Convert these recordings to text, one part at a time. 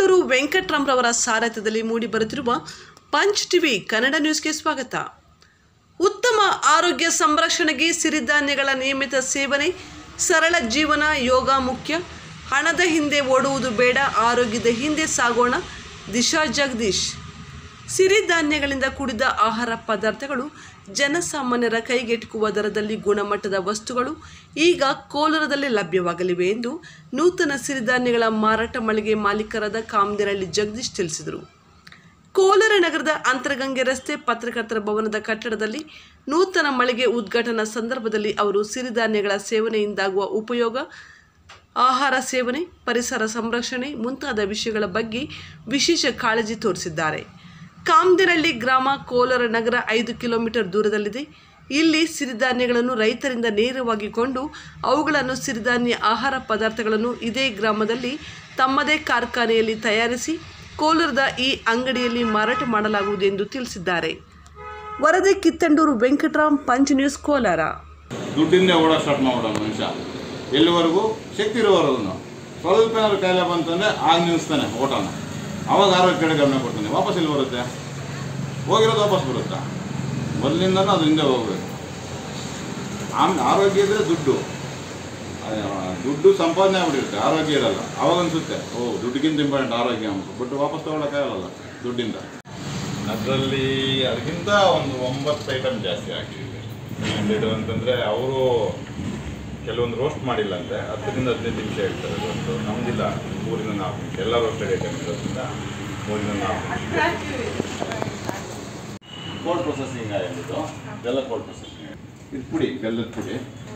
ಕಿತ್ತಂಡೂರು ವೆಂಕಟ್ರಾಮ್ರವರ ಸಾರಥ್ಯದಲ್ಲಿ ಮೂಡಿಬರುತ್ತಿರುವ ಪಂಚ್ ಟಿವಿ ಕನ್ನಡ ನ್ಯೂಸ್ಗೆ ಸ್ವಾಗತ ಉತ್ತಮ ಆರೋಗ್ಯ ಸಂರಕ್ಷಣೆಗೆ ಸಿರಿಧಾನ್ಯಗಳ ನಿಯಮಿತ ಸೇವನೆ ಸರಳ ಜೀವನ ಯೋಗ ಮುಖ್ಯ ಹಣದ ಹಿಂದೆ ಓಡುವುದು ಬೇಡ ಆರೋಗ್ಯದ ಹಿಂದೆ ಸಾಗೋಣ ದಿಶಾ ಜಗದೀಶ್ ಸಿರಿಧಾನ್ಯಗಳಿಂದ ಕೂಡಿದ ಆಹಾರ ಪದಾರ್ಥಗಳು ಜನಸಾಮಾನ್ಯರ ಕೈಗೆಟುಕುವ ದರದಲ್ಲಿ ಗುಣಮಟ್ಟದ ವಸ್ತುಗಳು ಈಗ ಕೋಲಾರದಲ್ಲಿ ಲಭ್ಯವಾಗಲಿವೆ ಎಂದು ನೂತನ ಸಿರಿಧಾನ್ಯಗಳ ಮಾರಾಟ ಮಳಿಗೆ ಮಾಲೀಕರಾದ ಕಾಮದಿರಳ್ಳಿ ಜಗದೀಶ್ ತಿಳಿಸಿದರು ಕೋಲಾರ ನಗರದ ಅಂತರಗಂಗೆ ರಸ್ತೆ ಪತ್ರಕರ್ತರ ಭವನದ ಕಟ್ಟಡದಲ್ಲಿ ನೂತನ ಮಳಿಗೆ ಉದ್ಘಾಟನಾ ಸಂದರ್ಭದಲ್ಲಿ ಅವರು ಸಿರಿಧಾನ್ಯಗಳ ಸೇವನೆಯಿಂದಾಗುವ ಉಪಯೋಗ ಆಹಾರ ಸೇವನೆ ಪರಿಸರ ಸಂರಕ್ಷಣೆ ಮುಂತಾದ ವಿಷಯಗಳ ಬಗ್ಗೆ ವಿಶೇಷ ಕಾಳಜಿ ತೋರಿಸಿದ್ದಾರೆ ಕಾಮದಿರಳ್ಳಿ ಗ್ರಾಮ ಕೋಲಾರ ನಗರ ಐದು ಕಿಲೋಮೀಟರ್ ದೂರದಲ್ಲಿದೆ ಇಲ್ಲಿ ಸಿರಿಧಾನ್ಯಗಳನ್ನು ರೈತರಿಂದ ನೇರವಾಗಿ ಕೊಂಡು ಅವುಗಳನ್ನು ಸಿರಿಧಾನ್ಯ ಆಹಾರ ಪದಾರ್ಥಗಳನ್ನು ಇದೇ ಗ್ರಾಮದಲ್ಲಿ ತಮ್ಮದೇ ಕಾರ್ಖಾನೆಯಲ್ಲಿ ತಯಾರಿಸಿ ಕೋಲಾರದ ಈ ಅಂಗಡಿಯಲ್ಲಿ ಮಾರಾಟ ಮಾಡಲಾಗುವುದು ಎಂದು ತಿಳಿಸಿದ್ದಾರೆ ವರದಿ ಕಿತ್ತಂಡೂರು ವೆಂಕಟರಾಮ್ ಪಂಚ್ ನ್ಯೂಸ್ ಕೋಲಾರ ದುಡ್ಡಿಂದ ಓಡೋಕೆ ಸ್ಟಾರ್ಟ್ ಮಾಡ್ಬಿಡೋ ಮನುಷ್ಯ ಎಲ್ಲಿವರೆಗೂ ಶಕ್ತಿ ಇರೋವರೆಗೂ ಸ್ವಲ್ಪ ಏನಾದ್ರು ಕಾಯಿಲೆ ಬಂತಂದರೆ ಆಗ ನಿಲ್ಲಿಸ್ತಾನೆ ಓಟನ ಅವಾಗ ಆರೋಗ್ಯ ಕಡೆ ಗಮನ ಕೊಡ್ತಾನೆ ವಾಪಸ್ ಇಲ್ಲಿ ಬರುತ್ತೆ ಹೋಗಿರೋದು ವಾಪಸ್ ಬರುತ್ತಾ ಮೊದಲಿಂದನೂ ಅದು ಹಿಂದೆ ಹೋಗ್ಬೇಕು ಆಮೇಲೆ ಆರೋಗ್ಯ ಇದ್ದರೆ ದುಡ್ಡು ಅದೇ, ಆ, ದುಡ್ಡು ಸಂಪಾದನೆ ಆಗ್ಬಿಟ್ಟಿರುತ್ತೆ ಆರೋಗ್ಯ ಇರಲ್ಲ ಅವಾಗ ಅನ್ಸುತ್ತೆ ಓ ದುಡ್ಡಿಗಿಂತ ಇಂಪಾರ್ಟೆಂಟ್ ಆರೋಗ್ಯ ಅಂತ ಬಟ್ ವಾಪಸ್ ತೊಗೊಳಕ್ಕಾಗಲ್ಲ ದುಡ್ಡಿಂದ ಅದರಲ್ಲಿ ಅದಕ್ಕಿಂತ ಒಂದು ಒಂಬತ್ತು ಐಟಮ್ ಜಾಸ್ತಿ ಹಾಕಿದ್ದೀವಿ ಒಂಬತ್ತು ಅಂತಂದರೆ ಅವರು ಕೆಲವೊಂದು ರೋಸ್ಟ್ ಮಾಡಿಲ್ಲ ಅಂದರೆ ಹತ್ತರಿಂದ ಹದಿನೈದು ನಿಮಿಷ ಹೇಳ್ತಾರೆ ರೋಸ್ಟು ನಮ್ಮದಿಲ್ಲ ಮೂರಿಂದ ನಾಲ್ಕು ನಿಮಿಷ ಎಲ್ಲ ರೋಸ್ಟೆಡ್ ಐಟಮ್ ಇರೋದ್ರಿಂದ ಮೂರಿಂದ ನಾಲ್ಕು ನಿಮಿಷ ಕೋಲ್ಡ್ ಪ್ರೊಸೆಸಿಂಗ್ ಆಗಿದ್ದು ಬೆಲ್ಲ ಕೋಲ್ಡ್ ಪ್ರೊಸೆಸಿಂಗ್ ಇದು ಪುಡಿ ಬೆಲ್ಲದ ಪುಡಿ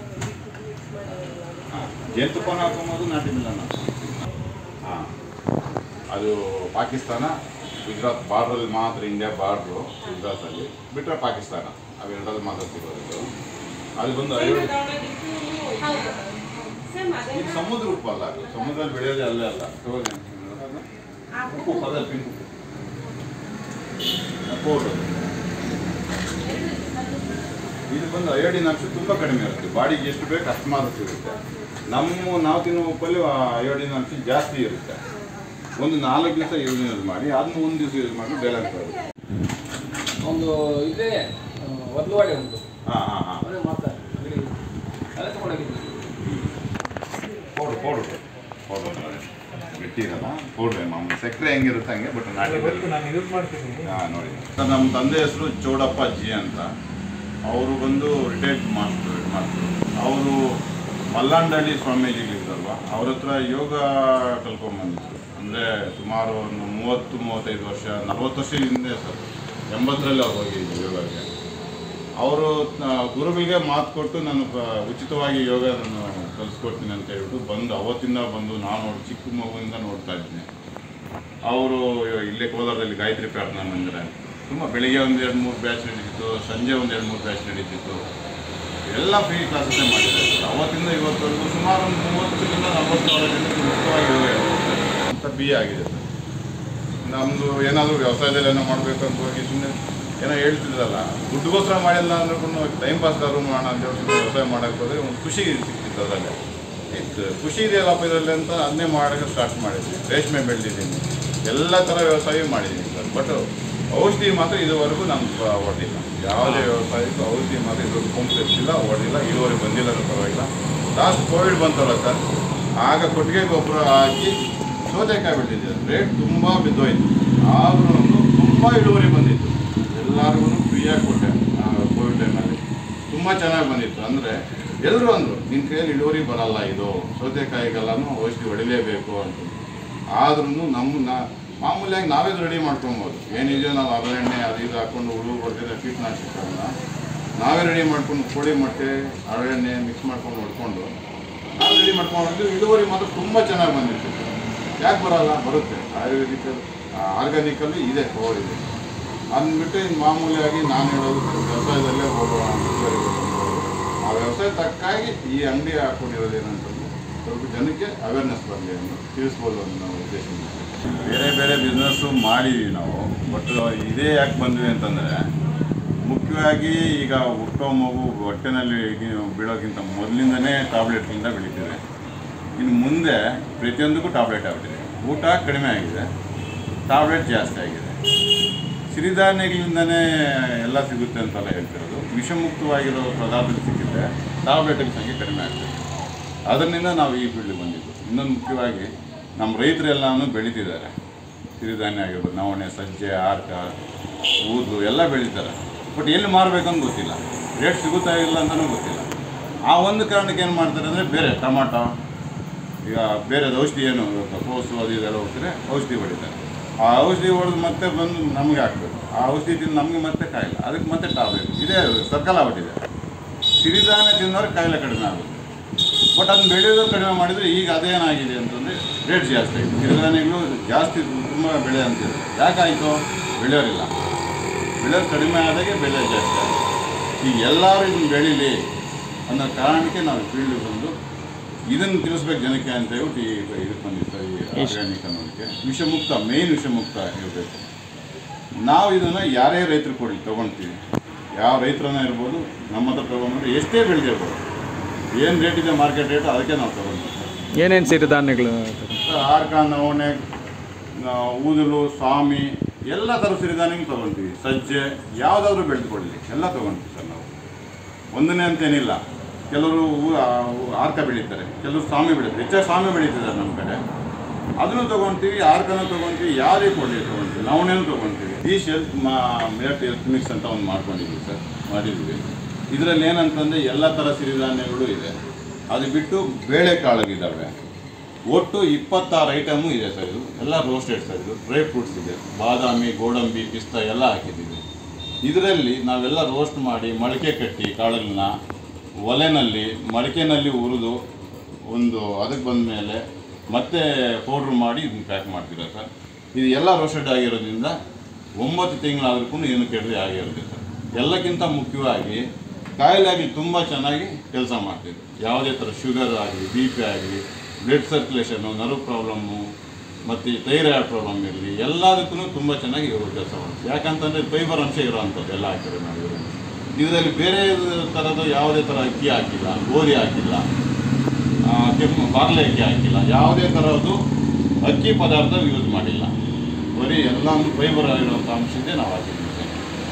ಹಾಂ ಜೇನುತುಪ್ಪನ ಹಾಕೊಂಬೋದು ನಾಟಿ ಮಿಲ್ಲನ ಹಾಂ ಅದು ಪಾಕಿಸ್ತಾನ ಗುಜರಾತ್ ಬಾರ್ಡ್ರಲ್ಲಿ ಮಾತ್ರ ಇಂಡಿಯಾ ಬಾರ್ಡ್ರು ಗುಜರಾತಲ್ಲಿ ಬಿಟ್ಟರೆ ಪಾಕಿಸ್ತಾನ ಅವೆರಡರಲ್ಲಿ ಮಾತ್ರ ಸಿಗೋದು ಅದು ಬಂದು ಐವತ್ತು ಇದು ಸಮುದ್ರ ಉಪ್ಪು ಅಲ್ಲ ಅದು ಸಮುದ್ರದಲ್ಲಿ ಬೆಳೆಯೋದೇ ಅಲ್ಲೇ ಅಲ್ಲ ತಗೊಳ್ಳಿ. ಉಪ್ಪು ಅದೇ ಪಿಂಕ್ ಉಪ್ಪು ಪೌಡ್ರು ಇದು ಬಂದು ಅಯೋಡಿನ್ ಅಂಶ ತುಂಬ ಕಡಿಮೆ ಇರುತ್ತೆ ಬಾಡಿಗೆ ಎಷ್ಟು ಬೇಕು ಅಷ್ಟು ಮಾತ್ರ ಸಿಗುತ್ತೆ ನಮ್ಮ ನಾವು ತಿನ್ನೋ ಉಪ್ಪಲ್ಲಿ ಆ ಅಯೋಡಿನ್ ಅಂಶ ಜಾಸ್ತಿ ಇರುತ್ತೆ ಒಂದು ನಾಲ್ಕು ದಿವಸ ಯೂಸ್ ಮಾಡಿ ಅದನ್ನ ಒಂದು ದಿವಸ ಯೂಸ್ ಮಾಡಿ ಬ್ಯಾಲೆನ್ಸ್ ಆಗುತ್ತೆ ಒಂದು ಇದೆ ಒದ್ಲವಾಡೆ ಉಂಟು ಹಾಂ ಹಾಂ ಹಾಂ ಅವನೇ ಮಾತಾಡ ಅದೇ ತಗೊಂಡೋಗಿದ್ದೀನಿ ಪೌಡ್ರ್ ಪೌಡ್ರ್ ಪೌಡ್ರ್ ಗಟ್ಟಿ ಇರಲ್ಲ ಪೌಡ್ರ್ ಮಾಮೂಲಿ ಸಕ್ಕರೆ ಹೆಂಗಿರುತ್ತೆ ಹಂಗೆ ಬಟ್ ನಾಟಿ ಬೆಲ್ಲ. ನಾನು ಯೂಸ್ ಮಾಡ್ತೀನಿ ಹಾಂ ನೋಡಿ ಸರ್ ನಮ್ಮ ತಂದೆ ಹೆಸರು ಚೌಡಪ್ಪ ಜಿ ಅಂತ ಅವರು ಬಂದು ರಿಟೈರ್ಡ್ ಮಾಸ್ಟರ್ ಮಾಸ್ಟರು ಅವರು ಮಲ್ಲಾಂಡಹಳ್ಳಿ ಸ್ವಾಮೀಜಿಗಳಿದ್ದಲ್ವ ಅವ್ರ ಹತ್ರ ಯೋಗ ಕಲ್ಕೊಂಬಂದಿದ್ರು ಅಂದರೆ ಸುಮಾರು ಒಂದು ಮೂವತ್ತು ಮೂವತ್ತೈದು ವರ್ಷ ನಲ್ವತ್ತು ವರ್ಷ ಹಿಂದೆ ಸರ್ ಎಂಬತ್ತರಲ್ಲಿ ಅವ್ರು ಹೋಗಿದ್ರು ಯೋಗಕ್ಕೆ ಅವರು ಗುರುಗಳಿಗೆ ಮಾತು ಕೊಟ್ಟು ನಾನು ಪ- ಉಚಿತವಾಗಿ ಯೋಗ ನಾನು ಕಲಿಸ್ಕೊಡ್ತೀನಿ ಅಂತ ಹೇಳ್ಬಿಟ್ಟು ಬಂದು ಅವತ್ತಿಂದ ಬಂದು ನಾನು ನೋಡಿ ಚಿಕ್ಕ ಮಗುವಿಂದ ನೋಡ್ತಾ ಇದ್ದೀನಿ ಅವರು ಇಲ್ಲೇ ಕೋಲಾರದಲ್ಲಿ ಗಾಯತ್ರಿ ಪ್ರಾರ್ಥನಾ ಮಂದಿರ ತುಂಬ ಬೆಳಿಗ್ಗೆ ಒಂದು ಎರಡು ಮೂರು ಬ್ಯಾಚ್ ನಡೀತಿತ್ತು ಸಂಜೆ ಒಂದು ಎರಡು ಮೂರು ಬ್ಯಾಚ್ ನಡೀತಿತ್ತು ಎಲ್ಲ ಫ್ರೀ ಕ್ಲಾಸಸ್ಸೇ ಮಾಡಿದ್ದಾರೆ ಸರ್. ಅವತ್ತಿಂದ ಇವತ್ತವರೆಗೂ ಸುಮಾರು ಒಂದು ಮೂವತ್ತರಿಂದ ನಲವತ್ತು ಸಾವಿರ ಜನಕ್ಕೆ ಮುಕ್ತವಾಗಿ ಯೋಗ ಹೇಳ್ಕೊಡ್ತಾರೆ ಅಂತ ಬಿ ಎ ಆಗಿದೆ ಸರ್ ನಮ್ಮದು ಏನಾದರೂ ವ್ಯವಸಾಯದಲ್ಲಿ ಏನೋ ಮಾಡಬೇಕು ಅಂತ ಹೋಗಿ ಸುಮ್ಮನೆ ಏನೋ ಹೇಳ್ತಿದ್ರಲ್ಲ ದುಡ್ಡುಗೋಸ್ಕರ ಮಾಡಿಲ್ಲ ಅಂದ್ರೂ ಟೈಮ್ ಪಾಸ್ ಆದ್ರೂ ಮಾಡೋಣ ಅಂತ ಹೇಳಿ ಸುಮ್ಮನೆ ವ್ಯವಸಾಯ ಮಾಡೋಕ್ಕೆ ಹೋದರೆ ಒಂದು ಖುಷಿ ಸಿಕ್ತಿತ್ತು ಅದರಲ್ಲಿ ಇತ್ತು ಖುಷಿ ಇದೆಯಲ್ಲಪ್ಪ ಇದರಲ್ಲಿ ಅಂತ ಅದನ್ನೇ ಮಾಡೋಕ್ಕೆ ಸ್ಟಾರ್ಟ್ ಮಾಡಿದ್ವಿ ರೇಷ್ಮೆ ಬೆಳೆದಿದ್ದೀನಿ ಎಲ್ಲ ಥರ ವ್ಯವಸಾಯ ಮಾಡಿದ್ದೀನಿ ಸರ್ ಬಟ್ ಔಷಧಿ ಮಾತ್ರ ಇದುವರೆಗೂ ನಮ್ಗೆ ಹೊಡೆದಿಲ್ಲ ಯಾವುದೇ ವ್ಯವಸಾಯಕ್ಕೂ ಔಷಧಿ ಮಾತ್ರ ಇದುವರೆಗೂ ಪಂಪ್ ಎತ್ತಿಲ್ಲ ಹೊಡೆದಿಲ್ಲ ಇಳುವರಿ ಬಂದಿಲ್ಲ ಅನ್ನೋ ಪರವಾಗಿಲ್ಲ ಲಾಸ್ಟ್ ಕೋವಿಡ್ ಬಂತಲ್ಲ ಸರ್ ಆಗ ಕೊಟ್ಟಿಗೆ ಗೊಬ್ಬರ ಹಾಕಿ ಸೌತೆಕಾಯಿ ಬಿಟ್ಟಿದ್ದೆ ರೇಟ್ ತುಂಬ ಬಿದ್ದೋಯ್ತು ಆದ್ರೂ ತುಂಬ ಇಳುವರಿ ಬಂದಿತ್ತು ಎಲ್ಲರಿಗೂ ಫ್ರೀಯಾಗಿ ಕೊಟ್ಟೆ ಕೋವಿಡ್ ಟೈಮಲ್ಲಿ ತುಂಬ ಚೆನ್ನಾಗಿ ಬಂದಿತ್ತು ಅಂದರೆ ಎಲ್ಲರೂ ಅಂದರು ನಿನ್ನ ಕೈಯಲ್ಲಿ ಇಳುವರಿ ಬರಲ್ಲ ಇದು ಸೌತೆಕಾಯಿಗೆಲ್ಲನೂ ಔಷಧಿ ಹೊಡಿಲೇಬೇಕು ಅಂತ ಆದ್ರೂ ನಮ್ಮ ನಾ ಮಾಮೂಲಿಯಾಗಿ ನಾವೇ ರೆಡಿ ಮಾಡ್ಕೊಬೋದು ಏನಿದೆಯೋ ನಾವು ಅಗಳೆಣ್ಣೆ ಅದು ಇದು ಹಾಕ್ಕೊಂಡು ಹುಳು ಹೊಡೆದಿದ್ದ ಕೀಟನಾಶಕಗಳನ್ನ ನಾವೇ ರೆಡಿ ಮಾಡ್ಕೊಂಡು ಕೋಳಿ ಮೊಟ್ಟೆ ಹರಳೆಣ್ಣೆ ಮಿಕ್ಸ್ ಮಾಡ್ಕೊಂಡು ಹೊಡ್ಕೊಂಡು ನಾವು ರೆಡಿ ಮಾಡ್ಕೊಂಡು ಇಳುವರಿ ಮಾತ್ರ ತುಂಬ ಚೆನ್ನಾಗಿ ಬಂದಿತ್ತು ಯಾಕೆ ಬರಲ್ಲ ಬರುತ್ತೆ ಆಯುರ್ವೇದಿಕಲ್ ಆರ್ಗ್ಯಾನಿಕಲ್ಲಿ ಇದೆ ಇದೆ ಅಂದ್ಬಿಟ್ಟು ಇನ್ನು ಮಾಮೂಲಿಯಾಗಿ ನಾನು ಹೇಳೋದು ವ್ಯವಸಾಯದಲ್ಲೇ ಹೋಗೋಣ ಅಂತ ಇಳುವರಿ ಬರುತ್ತೆ. ಆ ವ್ಯವಸಾಯ ತಕ್ಕಾಗಿ ಈ ಅಂಗಡಿ ಹಾಕೊಂಡಿರೋದು ಏನಂತಂದ್ರೆ ಸ್ವಲ್ಪ ಜನಕ್ಕೆ ಅವೇರ್ನೆಸ್ ಬರಲಿ ಅಂತ ತಿಳಿಸ್ಬೋದು ಅಂತ ನಾವು ಉದ್ದೇಶದಿಂದ ಬೇರೆ ಬೇರೆ ಬಿಸ್ನೆಸ್ಸು ಮಾಡಿದ್ದೀವಿ ನಾವು ಬಟ್ ಇದೇ ಯಾಕೆ ಬಂದ್ವಿ ಅಂತಂದರೆ ಮುಖ್ಯವಾಗಿ ಈಗ ಹುಟ್ಟೋ ಮಗು ಹೊಟ್ಟೆನಲ್ಲಿ ಬೀಳೋಕ್ಕಿಂತ ಮೊದಲಿಂದನೇ ಟ್ಯಾಬ್ಲೆಟ್ಗಳಿಂದ ಬೆಳೀತಿದೆ ಇನ್ನು ಮುಂದೆ ಪ್ರತಿಯೊಂದಕ್ಕೂ ಟ್ಯಾಬ್ಲೆಟ್ ಆಗ್ಬಿಟ್ಟಿದೆ ಊಟ ಕಡಿಮೆ ಆಗಿದೆ ಟ್ಯಾಬ್ಲೆಟ್ ಜಾಸ್ತಿ ಆಗಿದೆ ಸಿರಿಧಾನ್ಯಗಳಿಂದನೇ ಎಲ್ಲ ಸಿಗುತ್ತೆ ಅಂತೆಲ್ಲ ಹೇಳ್ತಿರೋದು ವಿಷಮುಕ್ತವಾಗಿರೋ ಪದಾರ್ಥ ಸಿಕ್ಕಿದ್ರೆ ಟ್ಯಾಬ್ಲೆಟ್ಗಳ ಸಂಖ್ಯೆ ಕಡಿಮೆ ಆಗ್ತದೆ ಅದರಿಂದ ನಾವು ಈ ಫೀಲ್ಡ್ ಬಂದಿದ್ದು ಇನ್ನೊಂದು ಮುಖ್ಯವಾಗಿ ನಮ್ಮ ರೈತರೆಲ್ಲನೂ ಬೆಳೀತಿದ್ದಾರೆ ಸಿರಿಧಾನ್ಯ ಆಗಿರ್ಬೋದು ನವಣೆ ಸಜ್ಜೆ ಆರ್ಕ ಊದು ಎಲ್ಲ ಬೆಳೀತಾರೆ ಬಟ್ ಎಲ್ಲಿ ಮಾರಬೇಕಂತ ಗೊತ್ತಿಲ್ಲ ರೇಟ್ ಸಿಗುತ್ತಾ ಇಲ್ಲ ಅಂತಲೂ ಗೊತ್ತಿಲ್ಲ ಆ ಒಂದು ಕಾರಣಕ್ಕೆ ಏನು ಮಾಡ್ತಾರೆ ಅಂದರೆ ಬೇರೆ ಟೊಮಾಟೊ ಈಗ ಬೇರೆ ಔಷಧಿ ಏನು ಕೋಸು ಅದು ಇದೆಲ್ಲ ಹೋಗ್ತಾರೆ ಔಷಧಿ ಹೊಡಿತಾರೆ ಆ ಔಷಧಿ ಹೊಡೆದು ಮತ್ತೆ ಬಂದು ನಮಗೆ ಹಾಕ್ಬೇಕು ಆ ಔಷಧಿ ತಿಂದು ನಮಗೆ ಮತ್ತೆ ಕಾಯಿಲೆ ಅದಕ್ಕೆ ಮತ್ತೆ ಟಾಬ್ಲೆಟ್ ಇದೇ ಸರ್ಕಲ್ ಆಗ್ಬಿಟ್ಟಿದೆ ಸಿರಿಧಾನ್ಯ ತಿಂದವ್ರೆ ಕಾಯಿಲೆ ಕಡಿಮೆ ಆಗುತ್ತೆ ಬಟ್ ಅದನ್ನ ಬೆಳೆಯೋದು ಕಡಿಮೆ ಮಾಡಿದರೆ ಈಗ ಅದೇನಾಗಿದೆ ಅಂತಂದರೆ ರೇಟ್ ಜಾಸ್ತಿ ಆಗಿದೆ ಸಿರಿಧಾನ್ಯಗಳು ಜಾಸ್ತಿ ತುಂಬ ಬೆಳೆ ಅಂತಿದೆ ಯಾಕಾಯಿತು ಬೆಳೆಯೋರಿಲ್ಲ ಬೆಳೆಯೋರು ಕಡಿಮೆ ಆದಾಗೆ ಬೆಲೆ ಜಾಸ್ತಿ ಆಗಿದೆ ಈಗ ಎಲ್ಲರೂ ಇದನ್ನು ಬೆಳೀಲಿ ಅನ್ನೋ ಕಾರಣಕ್ಕೆ ನಾವು ಫೀಲ್ಡ್ ಬಂದು ಇದನ್ನು ತಿಳಿಸ್ಬೇಕು ಜನಕ್ಕೆ ಅಂತ ಹೇಳ್ಬಿಟ್ಟು ಈ ಇದಕ್ಕೆ ಬಂದಿತ್ತು ಈ ಆರ್ಗ್ಯಾನಿಕ್ ಅನ್ನೋದಕ್ಕೆ ವಿಷಮುಕ್ತ ಮೇನ್ ವಿಷಮುಕ್ತ ಇರಬೇಕು ನಾವು ಇದನ್ನು ಯಾರೇ ರೈತರು ಕೊಡಲಿ ತೊಗೊಳ್ತೀವಿ ಯಾವ ರೈತರನ್ನ ಇರ್ಬೋದು ನಮ್ಮ ಹತ್ರ ತೊಗೊಂಡ್ರೆ ಎಷ್ಟೇ ಬೆಳೆದಿರ್ಬೋದು ಏನು ರೇಟ್ ಇದೆ ಮಾರ್ಕೆಟ್ ರೇಟ್ ಅದಕ್ಕೆ ನಾವು ತೊಗೊಂಡ್ತೀವಿ ಏನೇನು ಸಿರಿಧಾನ್ಯಗಳು ಆರ್ಕ ನವಣೆ ಆ, ಊದಲು ಸ್ವಾಮಿ ಎಲ್ಲ ಥರ ಸಿರಿಧಾನ್ಯಗಳು ತೊಗೊಳ್ತೀವಿ ಸಜ್ಜೆ ಯಾವುದಾದ್ರೂ ಬೆಳೆದುಕೊಳ್ಳಿ ಎಲ್ಲ ತೊಗೊಳ್ತೀವಿ ಸರ್ ನಾವು ಒಂದನೇ ಅಂತೇನಿಲ್ಲ ಕೆಲವರು ಊ- ಆ, ಊ- ಆರ್ಕ ಬೆಳೀತಾರೆ ಕೆಲವರು ಸ್ವಾಮಿ ಬೆಳೀತಾರೆ ಹೆಚ್ಚಾಗಿ ಸ್ವಾಮಿ ಬೆಳೀತಿದ್ದಾರೆ ನಮ್ಮ ಕಡೆ ಅದನ್ನು ತೊಗೊಳ್ತೀವಿ ಆರ್ಕನೂ ತೊಗೊಳ್ತೀವಿ ಯಾವುದೇ ಕೊಡಲಿ ತೊಗೊಳ್ತೀವಿ ನವಣೆನೂ ತೊಗೊಳ್ತೀವಿ ಈ ಶೆಲ್ಫ್ ಮಾ ಮಿರಟ್ ಹೆಲ್ತ್ ಮಿಕ್ಸ್ ಅಂತ ಒಂದು ಮಾಡ್ಕೊಂಡಿದ್ವಿ ಸರ್ ಮಾಡಿದ್ವಿ ಇದರಲ್ಲಿ ಏನಂತಂದರೆ ಎಲ್ಲ ಥರ ಸಿರಿಧಾನ್ಯಗಳು ಇದೆ ಅದು ಬಿಟ್ಟು ಬೇಳೆಕಾಳುಗಳಿದ್ದಾವೆ ಒಟ್ಟು ಇಪ್ಪತ್ತಾರು ಐಟಮು ಇದೆ ಸರ್ ಇದು ಎಲ್ಲ ರೋಸ್ಟೆಡ್ ಸರ್ ಇದು ಡ್ರೈ ಫ್ರೂಟ್ಸ್ ಇದೆ ಬಾದಾಮಿ ಗೋಡಂಬಿ ಪಿಸ್ತಾ ಎಲ್ಲ ಹಾಕಿದ್ದೀವಿ ಇದರಲ್ಲಿ ನಾವೆಲ್ಲ ರೋಸ್ಟ್ ಮಾಡಿ ಮೊಳಕೆ ಕಟ್ಟಿ ಕಾಳುಗಳನ್ನ ಒಲೆನಲ್ಲಿ ಮೊಳಕೆನಲ್ಲಿ ಹುರಿದು ಒಂದು ಅದಕ್ಕೆ ಬಂದ ಮೇಲೆ ಮತ್ತೆ ಪೌಡ್ರ್ ಮಾಡಿ ಇದನ್ನ ಪ್ಯಾಕ್ ಮಾಡ್ತೀರಾ ಸರ್ ಇದು ಎಲ್ಲ ರೋಸ್ಟೆಡ್ ಆಗಿರೋದ್ರಿಂದ ಒಂಬತ್ತು ತಿಂಗಳಾದ್ರೂ ಏನು ಕೆಡದೆ ಆಗಿರುತ್ತೆ ಸರ್ ಎಲ್ಲಕ್ಕಿಂತ ಮುಖ್ಯವಾಗಿ ಕಾಯಿಲೆ ಆಗಲಿ ತುಂಬ ಚೆನ್ನಾಗಿ ಕೆಲಸ ಮಾಡ್ತಿದೆ ಯಾವುದೇ ಥರ ಶುಗರ್ ಆಗಲಿ ಬಿ ಪಿ ಆಗಲಿ ಬ್ಲಡ್ ಸರ್ಕ್ಯುಲೇಷನ್ನು ನರ್ವ್ ಪ್ರಾಬ್ಲಮ್ಮು ಮತ್ತು ಥೈರಾಯ್ಡ್ ಪ್ರಾಬ್ಲಮ್ ಇರಲಿ ಎಲ್ಲದಕ್ಕೂ ತುಂಬ ಚೆನ್ನಾಗಿ ಇವರು ಕೆಲಸ ಮಾಡುತ್ತೆ ಯಾಕಂತಂದರೆ ಫೈಬರ್ ಅಂಶ ಇರೋವಂಥದ್ದು ಎಲ್ಲ ಹಾಕಿದ್ರೆ ನಾವು ಇದರಲ್ಲಿ ಇದರಲ್ಲಿ ಬೇರೆ ಥರದ ಯಾವುದೇ ಥರ ಅಕ್ಕಿ ಹಾಕಿಲ್ಲ ಗೋಧಿ ಹಾಕಿಲ್ಲ ಆ, ಕೆಂಪು ಬಾರ್ಲೆ ಅಕ್ಕಿ ಹಾಕಿಲ್ಲ ಯಾವುದೇ ಥರದ್ದು ಅಕ್ಕಿ ಪದಾರ್ಥ ಯೂಸ್ ಮಾಡಿಲ್ಲ ಬರೀ ಎಲ್ಲ ಫೈಬರ್ ಆಗಿರುವಂಥ ಅಂಶದ್ದೇ ನಾವು ಹಾಕಿದ್ದೀವಿ ಸರ್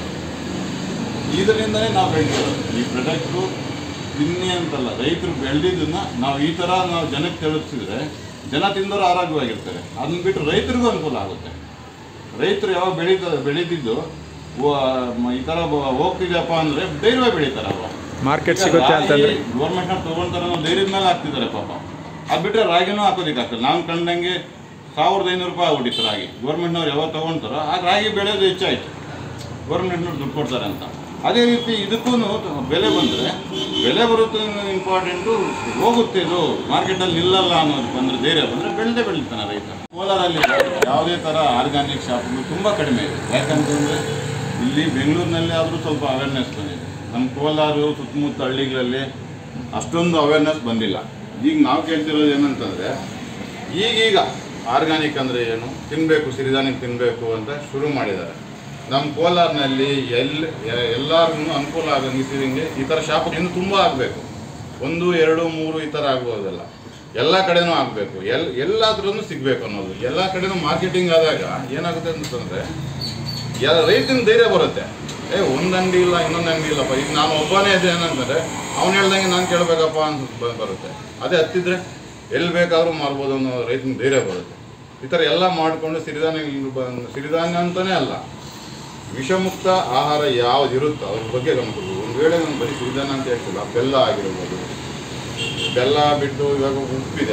ಇದರಿಂದನೇ ನಾವು ಬೆಳೆದಿರೋದು ಈ ಪ್ರಾಡಕ್ಟು ತಿನ್ನಿ ಅಂತಲ್ಲ ರೈತರು ಬೆಳೆದಿದ್ದನ್ನ ನಾವು ಈ ಥರ ನಾವು ಜನಕ್ಕೆ ತಿಳಿಸಿದ್ರೆ ಜನ ತಿಂದವರು ಆರೋಗ್ಯವಾಗಿರ್ತಾರೆ ಅದನ್ನ ಬಿಟ್ಟು ರೈತರಿಗೂ ಅನುಕೂಲ ಆಗುತ್ತೆ ರೈತರು ಯಾವಾಗ ಬೆಳೀತ ಬೆಳೀತಿದ್ದು ವ- ಮ- ಈ ಥರ ಬ- ಹೋಗ್ತಿದ್ಯಪ್ಪ ಅಂದರೆ ಧೈರ್ಯವಾಗಿ ಬೆಳೀತಾರೆ ಅವ ಮಾರ್ಕೆಟ್ ಸಿಗುತ್ತೆ ಅಂತಂದ್ರೆ ಗೌರ್ಮೆಂಟ್ನ ತೊಗೊಳ್ತಾರೆ ಅನ್ನೋ ಧೈರ್ಯದ ಮೇಲೆ ಹಾಕ್ತಿದ್ದಾರೆ ಪಾಪ ಅದು ಬಿಟ್ಟರೆ ರಾಗಿನೂ ಹಾಕೋದಿಕ್ಕೆ ಆಗ್ತದೆ ನಾನು ಕಂಡಂಗೆ ಸಾವಿರದ ಐನೂರು ರೂಪಾಯಿ ಆಗ್ಬಿಟ್ಟಿತ್ತು ರಾಗಿ ಗೌರ್ಮೆಂಟ್ನವ್ರು ಯಾವಾಗ ತೊಗೊಳ್ತಾರೋ ಆ ರಾಗಿ ಬೆಳೆಯೋದು ಹೆಚ್ಚಾಯಿತು ಗೌರ್ಮೆಂಟ್ನವ್ರು ದುಡ್ಡು ಕೊಡ್ತಾರೆ ಅಂತ ಅದೇ ರೀತಿ ಇದಕ್ಕೂ ಬೆಲೆ ಬಂದರೆ ಬೆಲೆ ಬರುತ್ತೆ ಇಂಪಾರ್ಟೆಂಟು ಹೋಗುತ್ತೆ ಇದು ಮಾರ್ಕೆಟಲ್ಲಿ ನಿಲ್ಲಲ್ಲ ಅನ್ನೋದು ಬಂದರೆ ಧೈರ್ಯ ಬಂದರೆ ಬೆಳೆದೇ ಬೆಳೀತಾನೆ ರೈತ ಕೋಲಾರಲ್ಲಿ ಯಾವುದೇ ಥರ ಆರ್ಗಾನಿಕ್ ಶಾಪ್ಗಳು ತುಂಬ ಕಡಿಮೆ ಇದೆ ಯಾಕಂತಂದರೆ ಇಲ್ಲಿ ಬೆಂಗಳೂರಿನಲ್ಲಿ ಆದರೂ ಸ್ವಲ್ಪ ಅವೇರ್ನೆಸ್ ಬಂದಿದೆ ನಮ್ಮ ಕೋಲಾರ ಸುತ್ತಮುತ್ತ ಹಳ್ಳಿಗಳಲ್ಲಿ ಅಷ್ಟೊಂದು ಅವೇರ್ನೆಸ್ ಬಂದಿಲ್ಲ ಈಗ ನಾವು ಕೇಳ್ತಿರೋದು ಏನಂತಂದರೆ ಈಗೀಗ ಆರ್ಗಾನಿಕ್ ಅಂದರೆ ಏನು ತಿನ್ನಬೇಕು ಸಿರಿಧಾನ್ಯ ತಿನ್ನಬೇಕು ಅಂತ ಶುರು ಮಾಡಿದ್ದಾರೆ ನಮ್ಮ ಕೋಲಾರ್ನಲ್ಲಿ ಎಲ್ಲಿ ಎಲ್ಲರಿಗೂ ಅನುಕೂಲ ಆಗಂಗಿಸಿದಂಗೆ ಈ ಥರ ಶಾಪ್ ಇನ್ನು ತುಂಬ ಆಗಬೇಕು ಒಂದು ಎರಡು ಮೂರು ಈ ಥರ ಆಗ್ಬೋದಲ್ಲ ಎಲ್ಲ ಕಡೆನೂ ಆಗಬೇಕು ಎಲ್ ಎಲ್ಲಾದ್ರೂ ಸಿಗಬೇಕು ಅನ್ನೋದು ಎಲ್ಲ ಕಡೆನೂ ಮಾರ್ಕೆಟಿಂಗ್ ಆದಾಗ ಏನಾಗುತ್ತೆ ಅಂತಂದರೆ ಎಲ್ಲ ರೈತನ ಧೈರ್ಯ ಬರುತ್ತೆ ಏ ಒಂದು ಅಂಗಡಿ ಇಲ್ಲ ಇನ್ನೊಂದು ಅಂಗಡಿ ಇಲ್ಲಪ್ಪ ಈಗ ನಾನು ಒಬ್ಬನೇ ಇದೆ ಏನಂತಂದರೆ ಅವ್ನು ಹೇಳ್ದಂಗೆ ನಾನು ಕೇಳಬೇಕಪ್ಪ ಅಂತ ಬ- ಬರುತ್ತೆ ಅದೇ ಹತ್ತಿದ್ರೆ ಎಲ್ಲಿ ಬೇಕಾದರೂ ಮಾರ್ಬೋದು ಅನ್ನೋ ರೈತನ ಧೈರ್ಯ ಬರುತ್ತೆ ಈ ಥರ ಎಲ್ಲ ಮಾಡಿಕೊಂಡು ಸಿರಿಧಾನ್ಯ ಬಂದು ಸಿರಿಧಾನ್ಯ ಅಂತಲೇ ಅಲ್ಲ ವಿಷಮುಕ್ತ ಆಹಾರ ಯಾವ್ದು ಇರುತ್ತೋ ಅದ್ರ ಬಗ್ಗೆ ಗಮನ ಕೊಡ್ಬೇಕು ಒಂದು ವೇಳೆ ನಾನು ಬರೀ ಸಿರಿಧಾನ್ಯ ಅಂತ ಹೇಳ್ತಿಲ್ಲ ಬೆಲ್ಲ ಆಗಿರ್ಬೋದು ಬೆಲ್ಲ ಬಿಟ್ಟು ಇವಾಗ ಉಪ್ಪಿದೆ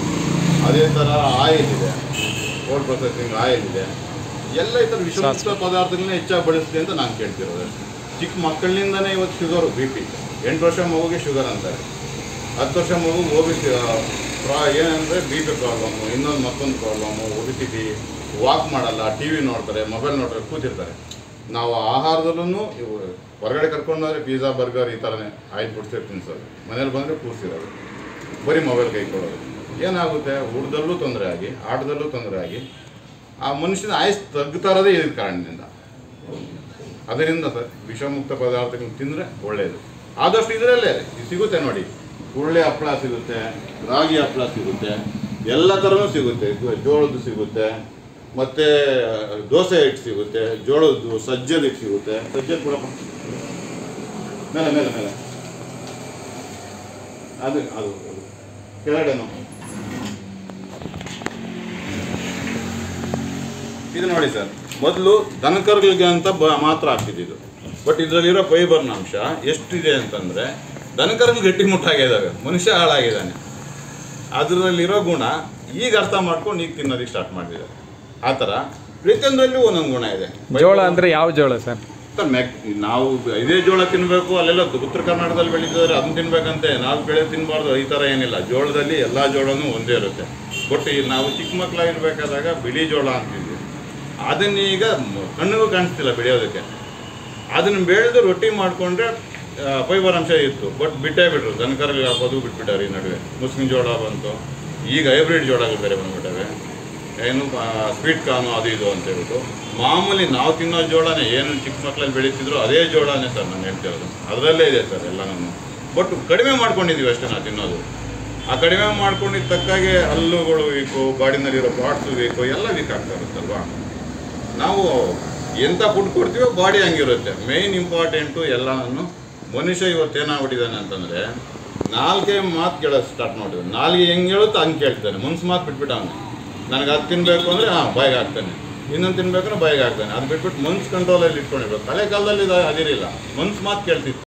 ಅದೇ ಥರ ಆಯಿಲ್ ಇದೆ ಕೋಲ್ಡ್ ಪ್ರೊಸೆಸಿಂಗ್ ಆಯಿಲ್ ಇದೆ ಎಲ್ಲ ಈ ಥರ ವಿಷಮುಕ್ತ ಪದಾರ್ಥಗಳನ್ನ ಹೆಚ್ಚಾಗಿ ಬಳಸ್ಲಿ ಅಂತ ನಾನು ಕೇಳ್ತಿರೋದು ಅಷ್ಟೇ. ಚಿಕ್ಕ ಮಕ್ಕಳಿಂದನೇ ಇವತ್ತು ಶುಗರು ಬಿ ಪಿ ಎಂಟು ವರ್ಷ ಮಗುಗೆ ಶುಗರ್ ಅಂತಾರೆ ಹತ್ತು ವರ್ಷ ಮಗು ಓಬಿಸಿ ಪ್ರಾ ಏನಂದರೆ ಬಿ ಪಿ ಪ್ರಾಬ್ಲಮ್ಮು ಇನ್ನೊಂದು ಮತ್ತೊಂದು ಪ್ರಾಬ್ಲಮ್ಮು ಒಬಿಸಿಟಿ ವಾಕ್ ಮಾಡಲ್ಲ ಟಿ ವಿ ನೋಡ್ತಾರೆ ಮೊಬೈಲ್ ನೋಡ್ತಾರೆ ಕೂತಿರ್ತಾರೆ ನಾವು ಆಹಾರದಲ್ಲೂ ಇವು ಹೊರಗಡೆ ಕರ್ಕೊಂಡು ಹೋದ್ರೆ ಪಿಜ್ಜಾ ಬರ್ಗರ್ ಈ ಥರನೇ ಆಯಿಲ್ ಬಿಡ್ಸಿರ್ ತಿನ್ಸೋದು ಮನೇಲಿ ಬಂದರೆ ಕೂರಿಸಿರೋದು ಬರೀ ಮೊಬೈಲ್ ಕೈ ಕೊಡೋದು ಏನಾಗುತ್ತೆ ಊಟದಲ್ಲೂ ತೊಂದರೆ ಆಗಿ ಆಟದಲ್ಲೂ ತೊಂದರೆ ಆಗಿ ಆ ಮನುಷ್ಯನ ಆಯಸ್ ತಗ್ತಾ ಇರೋದೇ ಇದ್ರ ಕಾರಣದಿಂದ ಅದರಿಂದ ಸರ್ ವಿಷಮುಕ್ತ ಪದಾರ್ಥಗಳನ್ನ ತಿಂದರೆ ಒಳ್ಳೆಯದು ಆದಷ್ಟು ಇದರಲ್ಲೇ ಇದು ಸಿಗುತ್ತೆ ನೋಡಿ ಉರುಳೆ ಹಪ್ಪಳ ಸಿಗುತ್ತೆ ರಾಗಿ ಹಪ್ಪಳ ಸಿಗುತ್ತೆ ಎಲ್ಲ ಥರನೂ ಸಿಗುತ್ತೆ ಜೋ- ಜೋಳದ್ದು ಸಿಗುತ್ತೆ ಮತ್ತು ದೋಸೆ ಹಿಟ್ಟು ಸಿಗುತ್ತೆ ಜೋಳದ್ದು ಸಜ್ಜದ ಹಿಟ್ಟು ಸಿಗುತ್ತೆ ಸಜ್ಜದ ಕೊಡಪ್ಪ ಮೇಲೆ ಮೇಲೆ ಮೇಲೆ ಅದು ಅದು ಅದು. ಕೆಳಗಡೆನು ಇದು ನೋಡಿ ಸರ್ ಮೊದಲು ದನಕರುಗಳಿಗೆ ಅಂತ ಬ ಮಾತ್ರ ಹಾಕ್ತಿದ್ದು ಬಟ್ ಇದರಲ್ಲಿರೋ ಫೈಬರ್ನ ಅಂಶ ಎಷ್ಟಿದೆ ಅಂತಂದರೆ ದನಕರುಗಳು ಗಟ್ಟಿಮುಟ್ಟಾಗಿದ್ದಾವೆ ಮನುಷ್ಯ ಹಾಳಾಗಿದ್ದಾನೆ ಅದರಲ್ಲಿರೋ ಗುಣ ಈಗ ಅರ್ಥ ಮಾಡ್ಕೊಂಡು ಈಗ ತಿನ್ನೋದಕ್ಕೆ ಸ್ಟಾರ್ಟ್ ಮಾಡಿದ್ದಾರೆ ಆ ಥರ ಪ್ರತಿಯೊಂದರಲ್ಲೂ ಒಂದೊಂದು ಗುಣ ಇದೆ ಜೋಳ ಅಂದ್ರೆ ಯಾವ ಜೋಳ ಸರ್ ಸರ್ ಮೆಕ್ ನಾವು ಇದೇ ಜೋಳ ತಿನ್ನಬೇಕು ಅಲ್ಲೆಲ್ಲ ಉತ್ತರ ಕರ್ನಾಟಕದಲ್ಲಿ ಬೆಳೀತಿದ್ದಾರೆ ಅದನ್ನ ತಿನ್ಬೇಕಂತೆ ನಾವು ಬೆಳೆ ತಿನ್ನಬಾರ್ದು ಈ ಥರ ಏನಿಲ್ಲ ಜೋಳದಲ್ಲಿ ಎಲ್ಲ ಜೋಳನೂ ಒಂದೇ ಇರುತ್ತೆ ಬಟ್ ಈ ನಾವು ಚಿಕ್ಕ ಮಕ್ಕಳಾಗಿರ್ಬೇಕಾದಾಗ ಬಿಳಿ ಜೋಳ ಅಂತಿದ್ವಿ ಅದನ್ನೀಗ ಮ- ಕಣ್ಣಿಗೂ ಕಾಣಿಸ್ತಿಲ್ಲ ಬೆಳೆಯೋದಕ್ಕೆ ಅದನ್ನು ಬೆಳೆದು ರೊಟ್ಟಿ ಮಾಡಿಕೊಂಡ್ರೆ ಫೈಬರ್ ಅಂಶ ಇತ್ತು ಬಟ್ ಬಿಟ್ಟೇ ಬಿಟ್ರು ದನಕರಲ್ಲಿ ಹಾಕೋದು ಬಿಟ್ಬಿಟ್ಟಾರೆ ಈ ನಡುವೆ ಮುಸ್ಲಿಂ ಜೋಳ ಬಂತು ಈಗ ಹೈಬ್ರಿಡ್ ಜೋಳಗಳು ಬೇರೆ ಬಂದ್ಬಿಟ್ಟವೆ ಏನು ಸ್ವೀಟ್ ಕಾರ್ನು ಅದು ಇದು ಅಂತ ಹೇಳ್ಬಿಟ್ಟು ಮಾಮೂಲಿ ನಾವು ತಿನ್ನೋ ಜೋಳನೇ ಏನು ಚಿಕ್ಕ ಮಕ್ಕಳಲ್ಲಿ ಬೆಳೀತಿದ್ರು ಅದೇ ಜೋಳನೇ ಸರ್ ನಾನು ಹೇಳ್ತಿರೋದು ಅದರಲ್ಲೇ ಇದೆ ಸರ್ ಎಲ್ಲನೂ ಬಟ್ ಕಡಿಮೆ ಮಾಡ್ಕೊಂಡಿದ್ದೀವಿ ಅಷ್ಟೇ ನಾವು ತಿನ್ನೋದು ಆ ಕಡಿಮೆ ಮಾಡ್ಕೊಂಡಿದ್ದ ತಕ್ಕಾಗೆ ಹಲ್ಲುಗಳು ವೀಕು ಬಾಡಿನಲ್ಲಿರೋ ಪಾರ್ಟ್ಸು ವೀಕು ಎಲ್ಲ ವೀಕ್ ಆಗ್ತಾ ಇರುತ್ತಲ್ವಾ ನಾವು ಎಂಥ ಫುಡ್ ಕೊಡ್ತೀವೋ ಬಾಡಿ ಹಂಗಿರುತ್ತೆ ಮೇಯ್ನ್ ಇಂಪಾರ್ಟೆಂಟು ಎಲ್ಲನೂ ಮನುಷ್ಯ ಇವತ್ತು ಏನಾಗ್ಬಿಟ್ಟಿದ್ದಾನೆ ಅಂತಂದರೆ ನಾಲ್ಕೇ ಮಾತು ಕೇಳೋದು ಸ್ಟಾರ್ಟ್ ಮಾಡಿದ್ರು ನಾಲ್ಗೆ ಹೆಂಗೆ ಹೇಳುತ್ತೋ ಹಂಗೆ ಕೇಳ್ತಾನೆ ಮನ್ಸು ಮಾತು ಬಿಟ್ಬಿಟ್ಟು ಅವನು ನನಗೆ ಅದು ತಿನ್ನಬೇಕು ಅಂದರೆ ಹಾಂ ಬಾಯಿಗೆ ಹಾಕ್ತಾನೆ ಇನ್ನೊಂದು ತಿನ್ಬೇಕಂದ್ರೆ ಬಾಯಿಗೆ ಹಾಕ್ತಾನೆ ಅದು ಬಿಟ್ಬಿಟ್ಟು ಮನ್ಸು ಕಂಟ್ರೋಲಲ್ಲಿ ಇಟ್ಕೊಂಡಿರ್ಬೇಕು ಹಳೆ ಕಾಲದಲ್ಲಿ ಇದು ಅದಿರಿಲ್ಲ ಮನ್ಸು ಮಾತು ಕೇಳ್ತಿತ್ತು